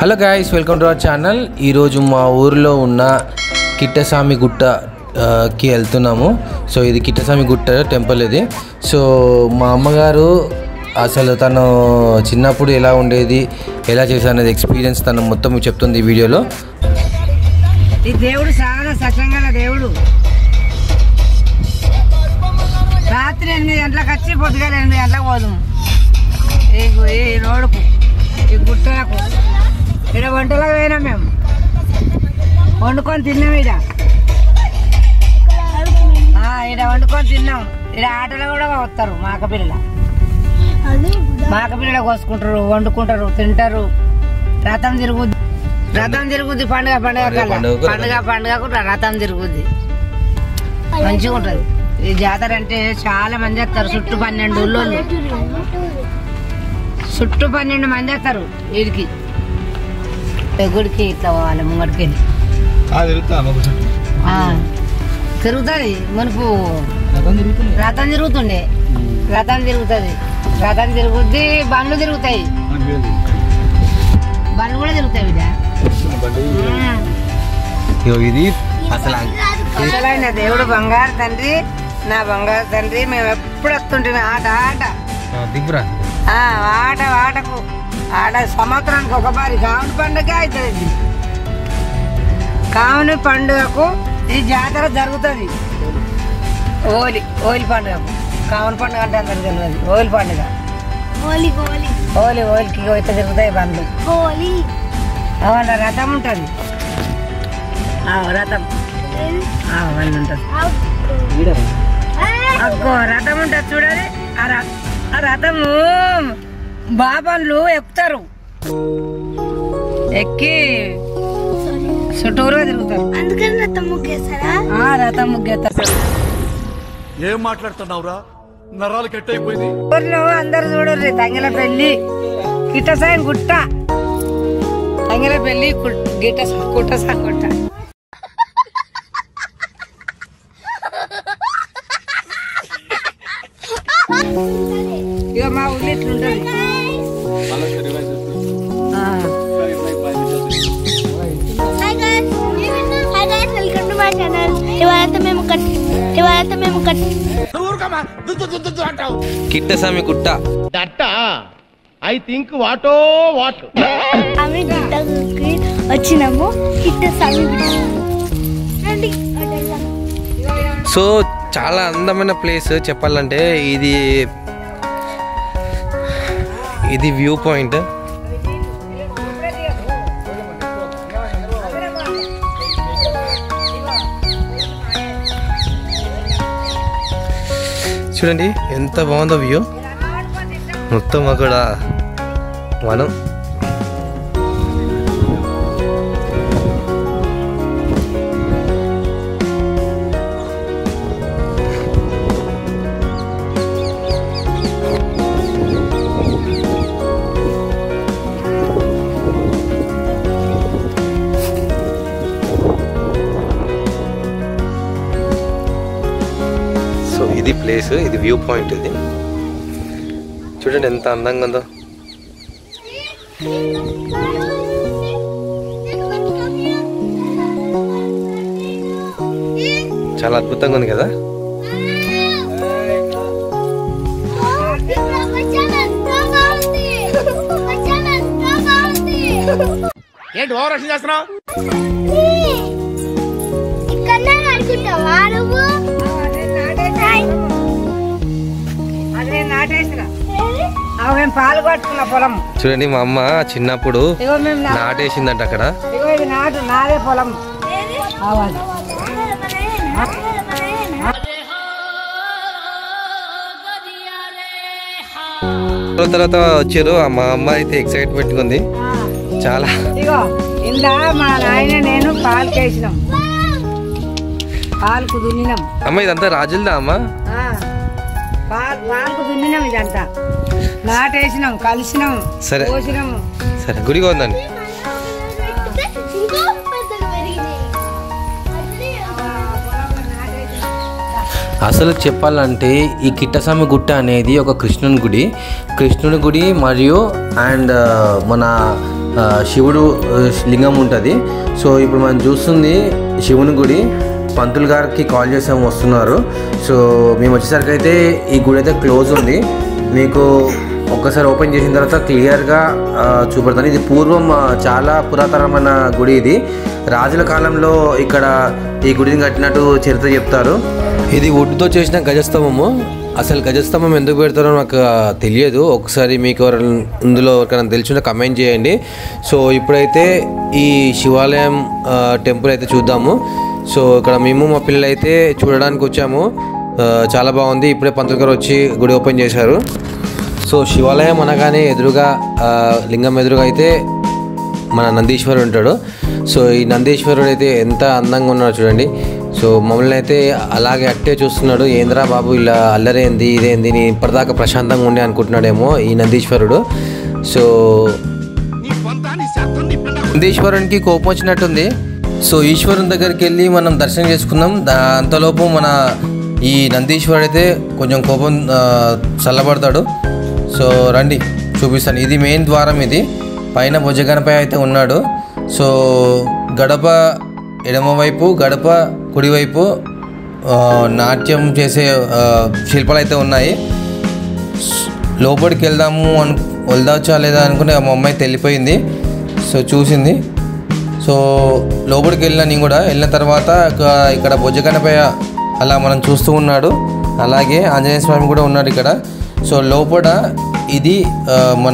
Hello guys welcome to our channel ఈరోజు మా ఊరిలో ఉన్న కిట్టస్వామి గుట్ట ఆ, కి వెళ్తున్నాము సో ఇది కిట్టస్వామి గుట్ట టెంపుల్ ఇది సో మా అమ్మగారు అసలు తను చిన్నప్పుడు ఎలా ఉండేది ఎలా చేశారు అనేది ఎక్స్పీరియన్స్ తను మొత్తం చెప్తుంది ఈ వీడియోలో ఈ దేవుడు చాలా సత్యంగా దేవుడు రాత్రి ఎనిమిది గంటలకు వచ్చి పొద్దుగాల ఎనిమిది గంటలకు పోదాం ఈ గు- ఈ రోడ్డుకు ఈ గుట్టలకు ఇక్కడ వంటలకు పోయినాం మేము వండుకొని తిన్నాం ఈడ ఆ, ఈడ వండుకొని తిన్నాం ఈడ ఆటలు కూడా వస్తారు మాక పిల్లల మాక పిల్లల కోసుకుంటారు వండుకుంటారు తింటారు రథం తిరుగుద్ది రథం తిరుగుద్ది పండుగ పండుగ కల్లా పండుగకు పండుగ పండుగకు రథం తిరుగుద్ది మంచిగా ఉంటది ఈ జాతర అంటే చాలా మంది వస్తారు చుట్టూ పన్నెండు ఊళ్ళోళ్ళు చుట్టూ పన్నెండు మంది వస్తారు వీడికి ఈ గుడికి ఇట్లా పోవాలి ముంగడికి వెళ్ళి ఆ, తిరుగుతుంది మునుపు రథం తిరుగుతుండే రథం తిరుగుతుంది రథం తిరుగుద్ది బండ్లు తిరుగుతాయి బండ్లు కూడా తిరుగుతాయి బిడ్డ ఆ. ఇగో ఇది అసలు అసలైన దేవుడు బంగారు తండ్రి నా బంగారు తండ్రి మేము ఎప్పుడు వస్తుంటే ఆట ఆట దిగ్గురా ఆ, ఆట ఆటకు ఆట సంవత్సరానికి ఒక బారి కావుని పండుగ అవుతుంది ఇది కావుని పండుగకు ఈ జాతర జరుగుతుంది ఓలి ఓలి పండుగకు కావుని పండుగ అంటే అందరికి తెలియదు ఓలి పండుగ హోలీ హోలీ ఓలి ఓలికి అయితే తిరుగుతాయి బండ్లు హోలీ అవునా రథం ఉంటుంది ఆ, రథం ఆ, అవన్నీ ఉంటుంది అగ్గో రథం ఉంటుంది చూడాలి ఆ ర- ఆ రథము బాబాన్లు ఎక్కుతారు ఎక్కి చుట్టూరుగా తిరుగుతారు అందుకని రథం ముగ్గేస్తారా ఆ రథం ముగ్గెత్తారు ఏం మాట్లాడుతున్నావురా నరాలు కట్ అయిపోయింది ఊర్లో అందరు చూడరు తంగల పెళ్లి గిట్ట సాయం గుట్ట తంగల పెళ్లి కు- గిట్ట సా- కుట్ట సా గుట్ట ఇక మా ఊళ్ళో ఇట్లుంటది ఆ. Hi guys hi guys welcome to my channel ఇవాళ మేము కట్ ఇవాళ మేము కట్ కిట్టస్వామి గుట్ట that I think what what ఆమె గుట్టకి వచ్చినాము కిట్ట స్వామి గుట్ట రండి అటెల్దాం. సో చాలా అందమైన ప్లేస్ చెప్పాలంటే ఇది ఇది వ్యూ పాయింట్ చూడండి ఎంత బాగుందో వ్యూ మొత్తం అక్కడ మనం సో ఇది ప్లేస్ ఇది వ్యూ పాయింట్ ఇది చూడండి ఎంత అందంగా ఉందో చాలా అద్భుతంగా ఉంది కదా ఏంటి ఓవర్ రక్షణ చేస్తున్నావు ఇక్కడనే అనుకుంటావా నువ్వు అది నేను నాటేసిన అవి మేము పాలు పట్టుకున్న పొలం చూడండి మా అమ్మ చిన్నప్పుడు ఇగో మేము నా- నాటేసిందంట అక్కడ ఇగో ఇది నాటు నాదే పొలం అవ్వాలి రోజుల తర్వాత వచ్చారు ఆ మా అమ్మ అయితే ఎక్సైట్మెంట్ ఉంది చాలా ఇగో ఇందా మా నాయన నేను పాలు కేసినాం పాలకు దున్నినాం అమ్మ ఇదంతా రాజులదా అమ్మ ఆ, పాలు పాలకు దున్నినాం ఇదంతా నాటేసినాం కలిసినాం సరే. పోసినాము సరే గుడిగా ఉందండి ఇంకో పెద్దగా పెరిగినాయి అసలు చెప్పాలంటే ఈ కిట్టస్వామి గుట్ట అనేది ఒక కృష్ణుని గుడి కృష్ణుని గుడి మరియు అండ్ మన ఆ, శివుడు ఆ, లింగం ఉంటుంది సో ఇప్పుడు మనం చూస్తుంది శివుని గుడి పంతులు గారికి కాల్ చేసాము వస్తున్నారు సో మేము వచ్చేసరికి అయితే ఈ గుడి అయితే క్లోజ్ ఉంది మీకు ఒక్కసారి ఓపెన్ చేసిన తర్వాత క్లియర్గా ఆ, చూపెడతాను ఇది పూర్వం ఆ, చాలా పురాతనమైన గుడి ఇది రాజుల కాలంలో ఇక్కడ ఈ గుడిని కట్టినట్టు చరిత్ర చెప్తారు ఇది వుడ్తో చేసిన గజస్తంభము అసలు గజస్తంభం ఎందుకు పెడతారో నాకు ఆ, తెలియదు ఒకసారి మీకు ఎవరైనా ఇందులో ఎవరికైనా తెలిసింటే కమెంట్ చేయండి సో ఇప్పుడైతే ఈ శివాలయం ఆ, టెంపుల్ అయితే చూద్దాము సో ఇక్కడ మేము మా పిల్లలు అయితే చూడడానికి వచ్చాము ఆ, చాలా బాగుంది ఇప్పుడే పంతులు గారు వచ్చి గుడి ఓపెన్ చేశారు సో శివాలయం అనగానే ఎదురుగా ఆ, లింగం ఎదురుగా అయితే మన నందీశ్వరుడు ఉంటాడు సో ఈ నందీశ్వరుడు అయితే ఎంత అందంగా ఉన్నాడో చూడండి సో మమ్మల్ని అయితే అలాగే అట్టే చూస్తున్నాడు ఏంద్రా బాబు ఇలా అల్లరేంది ఇదేంది నేను ఇప్పటిదాకా ప్రశాంతంగా ఉండే అనుకుంటున్నాడేమో ఈ నందీశ్వరుడు సో నందీశ్వరునికి కోపం వచ్చినట్టుంది సో ఈశ్వరుని దగ్గరికి వెళ్ళి మనం దర్శనం చేసుకుందాం దా అంతలోపు మన ఈ నందీశ్వరుడు అయితే కొంచెం కోపం ఆ, చల్లబడతాడు సో రండి చూపిస్తాను ఇది మెయిన్ ద్వారం ఇది పైన భుజగణపై అయితే ఉన్నాడు సో గడప ఎడమవైపు గడప కుడివైపు ఆ, నాట్యం చేసే ఆ, శిల్పాలు అయితే ఉన్నాయి లోపలికి వెళ్దాము అను వెళ్దావచ్చా లేదా అనుకుని మా అమ్మాయి వెళ్ళిపోయింది సో చూసింది సో లోపలికి వెళ్ళిన నేను కూడా వెళ్ళిన తర్వాత ఇక- ఇక్కడ భుజగణపై అలా మనం చూస్తూ ఉన్నాడు అలాగే ఆంజనేయ స్వామి కూడా ఉన్నాడు ఇక్కడ సో లోపల ఇది ఆ, మన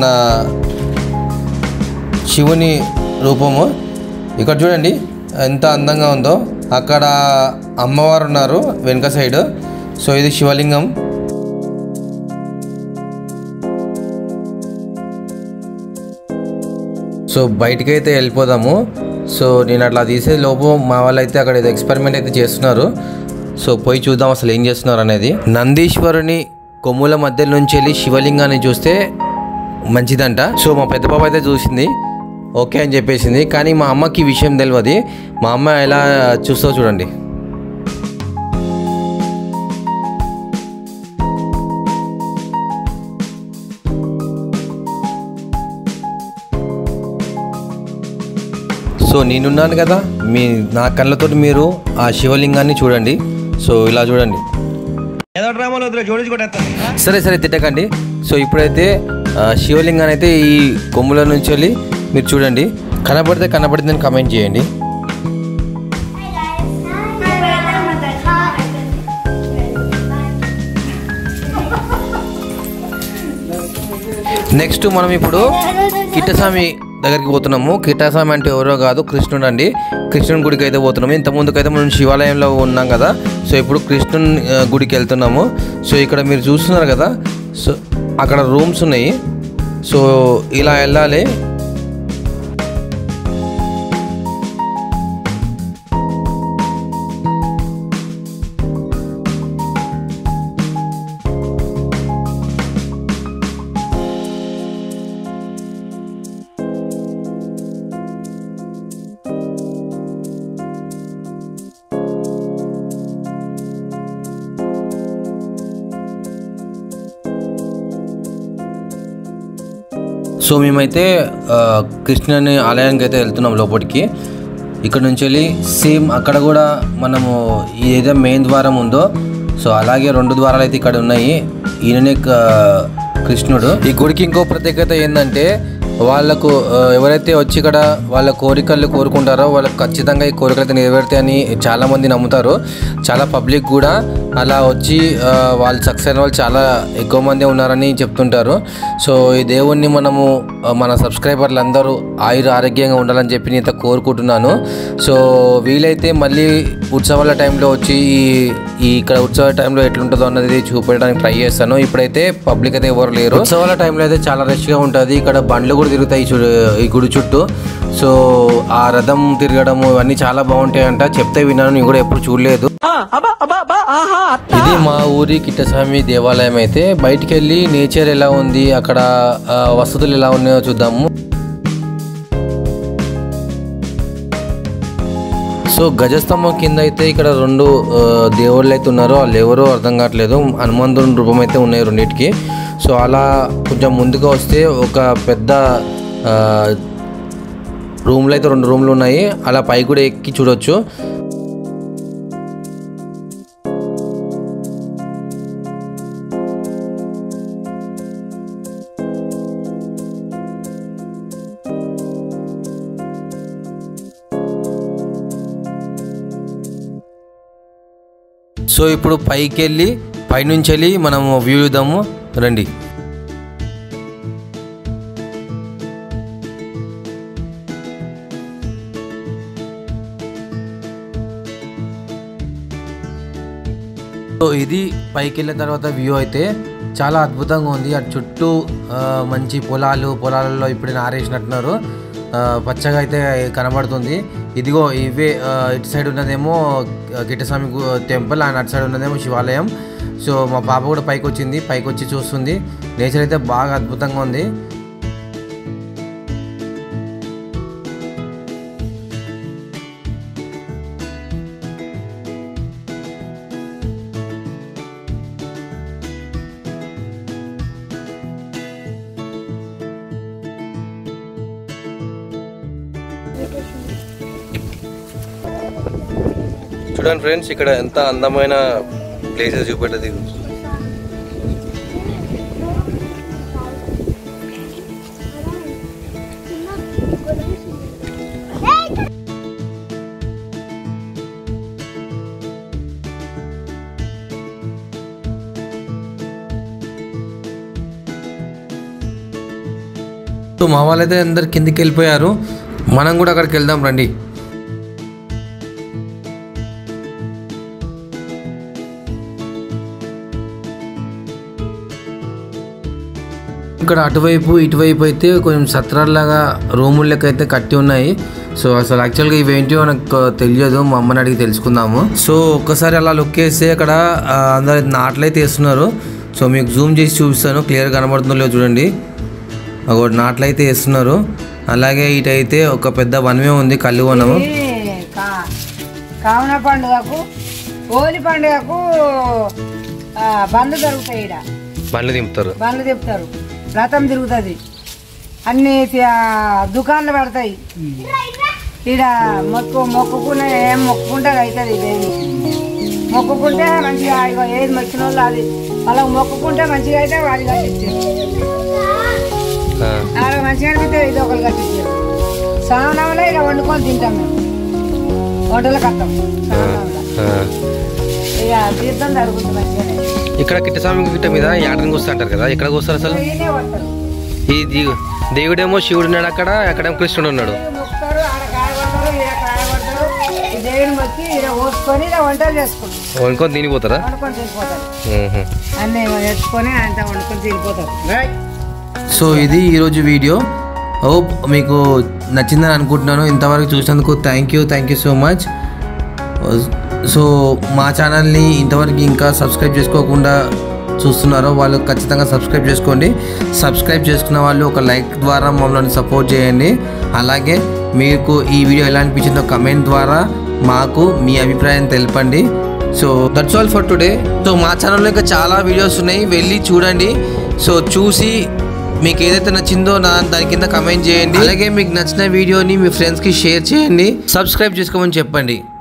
శివుని రూపము ఇక్కడ చూడండి ఎంత అందంగా ఉందో అక్కడ అమ్మవారు ఉన్నారు వెనుక సైడ్ సో ఇది శివలింగం సో బయటికి అయితే వెళ్ళిపోదాము సో నేను అట్లా తీసే లోపు మా వాళ్ళు అయితే అక్కడ ఏదో ఎక్స్పెరిమెంట్ అయితే చేస్తున్నారు సో పోయి చూద్దాం అసలు ఏం చేస్తున్నారు అనేది నందీశ్వరుని కొమ్ముల మధ్య నుంచి వెళ్ళి శివలింగాన్ని చూస్తే మంచిదంట సో మా పెద్ద పాప అయితే చూసింది ఓకే అని చెప్పేసింది కానీ మా అమ్మకి ఈ విషయం తెలియదు మా అమ్మ ఎలా చూస్తో చూడండి సో నేనున్నాను కదా మీ నా కళ్ళతో మీరు ఆ శివలింగాన్ని చూడండి సో ఇలా చూడండి ఏదో డ్రామాలో వదిలే జోడించుకుంటేస్తాను సరే సరే తిట్టకండి సో ఇప్పుడైతే ఆ, శివలింగాన్ని అయితే ఈ కొమ్ముల నుంచి వెళ్ళి మీరు చూడండి కనబడితే కనబడిందని కమెంట్ చేయండి నెక్స్ట్ మనం ఇప్పుడు కిట్టస్వామి దగ్గరికి పోతున్నాము కిట్టస్వామి అంటే ఎవరో కాదు కృష్ణుడు అండి కృష్ణుని గుడికి అయితే పోతున్నాము ఇంత ముందుకైతే మనం శివాలయంలో ఉన్నాం కదా సో ఇప్పుడు కృష్ణుని ఆ, గుడికి వెళ్తున్నాము సో ఇక్కడ మీరు చూస్తున్నారు కదా సో అక్కడ రూమ్స్ ఉన్నాయి సో ఇలా వెళ్ళాలి సో మేమైతే ఆ, కృష్ణుని ఆలయానికి అయితే వెళ్తున్నాం లోపలికి ఇక్కడ నుంచి వెళ్ళి సేమ్ అక్కడ కూడా మనము ఏదైతే మెయిన్ ద్వారం ఉందో సో అలాగే రెండు ద్వారాలు అయితే ఇక్కడ ఉన్నాయి ఈయననే క- కృష్ణుడు ఈ గుడికి ఇంకో ప్రత్యేకత ఏంటంటే వాళ్ళకు ఆ, ఎవరైతే వచ్చి ఇక్కడ వాళ్ళ కోరికలు కోరుకుంటారో వాళ్ళకి ఖచ్చితంగా ఈ కోరికలు అయితే నెరవేరుతాయని చాలా మంది నమ్ముతారు చాలా పబ్లిక్ కూడా అలా వచ్చి ఆ, వాళ్ళు సక్సెస్ అయిన వాళ్ళు చాలా ఎక్కువ మంది ఉన్నారని చెప్తుంటారు సో ఈ దేవుణ్ణి మనము ఆ, మన సబ్స్క్రైబర్లు అందరూ ఆయుర ఆరోగ్యంగా ఉండాలని చెప్పి నేను అయితే కోరుకుంటున్నాను సో వీలైతే మళ్ళీ ఉత్సవాల టైంలో వచ్చి ఈ- ఈ ఇక్కడ ఉత్సవాల టైంలో ఎట్లుంటుందో అన్నది చూపించడానికి ట్రై చేస్తాను ఇప్పుడైతే పబ్లిక్ అయితే ఎవరు లేరు ఉత్సవాల టైంలో అయితే చాలా రష్గా ఉంటుంది ఇక్కడ బండ్లు కూడా తిరుగుతాయి ఈ చూ- ఈ గుడి చుట్టూ సో ఆ రథం తిరగడము ఇవన్నీ చాలా బాగుంటాయంట చెప్తే విన్నాను నేను కూడా ఎప్పుడు చూడలేదు ఇది మా ఊరి కిట్టస్వామి దేవాలయం అయితే బయటికి వెళ్ళి నేచర్ ఎలా ఉంది అక్కడ ఆ, వసతులు ఎలా ఉన్నాయో చూద్దాము సో గజస్తంభం కింద అయితే ఇక్కడ రెండు ఆ, దేవుళ్ళు అయితే ఉన్నారు వాళ్ళు ఎవరో అర్థం కావట్లేదు హనుమంతుని రూపం అయితే ఉన్నాయి రెండింటికి సో అలా కొంచెం ముందుగా వస్తే ఒక పెద్ద ఆ, రూమ్లో అయితే రెండు రూమ్లు ఉన్నాయి అలా పైకి కూడా ఎక్కి చూడొచ్చు సో ఇప్పుడు పైకి వెళ్ళి పైనుంచి వెళ్ళి మనం వ్యూ ఇద్దాము రండి సో ఇది పైకి వెళ్ళిన తర్వాత వ్యూ అయితే చాలా అద్భుతంగా ఉంది అటు చుట్టూ ఆ, మంచి పొలాలు పొలాలలో ఇప్పుడు నారేసినట్టున్నారు ఆ, పచ్చగా అయితే కనబడుతుంది ఇదిగో ఇవే ఆ, ఇటు సైడ్ ఉన్నదేమో ఆ, గిట్టస్వామి గు- టెంపుల్ అండ్ అటు సైడ్ ఉన్నదేమో శివాలయం సో మా పాప కూడా పైకి వచ్చింది పైకి వచ్చి చూస్తుంది నేచర్ అయితే బాగా అద్భుతంగా ఉంది చూడండి ఫ్రెండ్స్ ఇక్కడ ఎంత అందమైన ప్లేసెస్ చూపెట్టది సో మా వాళ్ళైతే అందరు కిందికి వెళ్ళిపోయారు మనం కూడా అక్కడికి వెళ్దాం రండి ఇక్కడ అటువైపు ఇటువైపు అయితే కొంచెం సత్రాల్లాగా రూముల లెక్క అయితే కట్టి ఉన్నాయి సో అసలు యాక్చువల్గా ఇవేంటివో నాకు తెలియదు మా అమ్మని అడిగి తెలుసుకుందాము సో ఒక్కసారి అలా లుక్ వేస్తే అక్కడ ఆ, అందరు నాట్లయితే వేస్తున్నారు సో మీకు జూమ్ చేసి చూపిస్తాను క్లియర్ కనబడుతుందో లేదో చూడండి ఒకటి నాట్లయితే వేస్తున్నారు అలాగే ఇటైతే ఒక పెద్ద వనమే ఉంది కళ్ళు వనము ఈ కా- కావున పండుగకు హోలీ పండుగకు ఆ, బండ్లు దొరుకుతాయి ఈడ బండ్లు దింపుతారు బండ్లు తిప్పుతారు రథం తిరుగుతుంది అన్ని తి- దుకాన్లు పడతాయి ఈడ మొక్కు మొక్కుకున్న ఏం మొక్కుకుంటే అది అవుతుంది దేవి మొక్కుకుంటే మంచిగా ఇగో ఏది మొక్కిన వాళ్ళు అది వాళ్ళకి మొక్కుకుంటే మంచిగా అయితే వాళ్ళు కట్టించారు వాళ్ళకి మంచిగా అనిపిస్తే ఇది ఒకరు కట్టించారు సావనంలో ఇక వండుకొని తింటాం మేము వంటలకు వస్తాం సావనంలో ఇక తీర్థం జరుగుతుంది మంచిగానే ఇక్కడ కిట్టస్వామి గిట్ట మీద యాటనికి వస్తా అంటారు కదా ఎక్కడికి వస్తారు అసలు ఈయనే వస్తారు ఈ ది- దేవుడేమో శివుడు ఉన్నాడు అక్కడ అక్కడేమో కృష్ణుడు ఉన్నాడు మొక్కుతారు ఆడ కాయ పడతారు ఈడ కాయ పడతారు ఈ దేవుని మొక్కి ఈడ పోసుకొని ఇలా వంటలు చేసుకుంటారు వండుకొని తినిపోతారా వండుకొని తిరిగిపోతారు మ్మ్. అన్నీ తెచ్చుకొని అంతా వండుకొని తిరిగిపోతారు సో ఇది ఈరోజు వీడియో హోప్ మీకు నచ్చిందని అనుకుంటున్నాను ఇంతవరకు చూసినందుకు thank you thank you so much so మా ఛానల్ని ఇంతవరకు ఇంకా సబ్స్క్రైబ్ చేసుకోకుండా చూస్తున్నారో వాళ్ళు ఖచ్చితంగా సబ్స్క్రైబ్ చేసుకోండి సబ్స్క్రైబ్ చేసుకున్న వాళ్ళు ఒక లైక్ ద్వారా మమ్మల్ని సపోర్ట్ చేయండి అలాగే మీకు ఈ వీడియో ఎలా అనిపించిందో కమెంట్ ద్వారా మాకు మీ అభిప్రాయం తెలపండి so that's all for today so మా ఛానల్లో ఇంకా చాలా వీడియోస్ ఉన్నాయి వెళ్ళి చూడండి సో చూసి మీకు ఏదైతే నచ్చిందో నా దాని కింద కమెంట్ చేయండి అలాగే మీకు నచ్చిన వీడియోని మీ ఫ్రెండ్స్కి షేర్ చేయండి సబ్స్క్రైబ్ చేసుకోమని చెప్పండి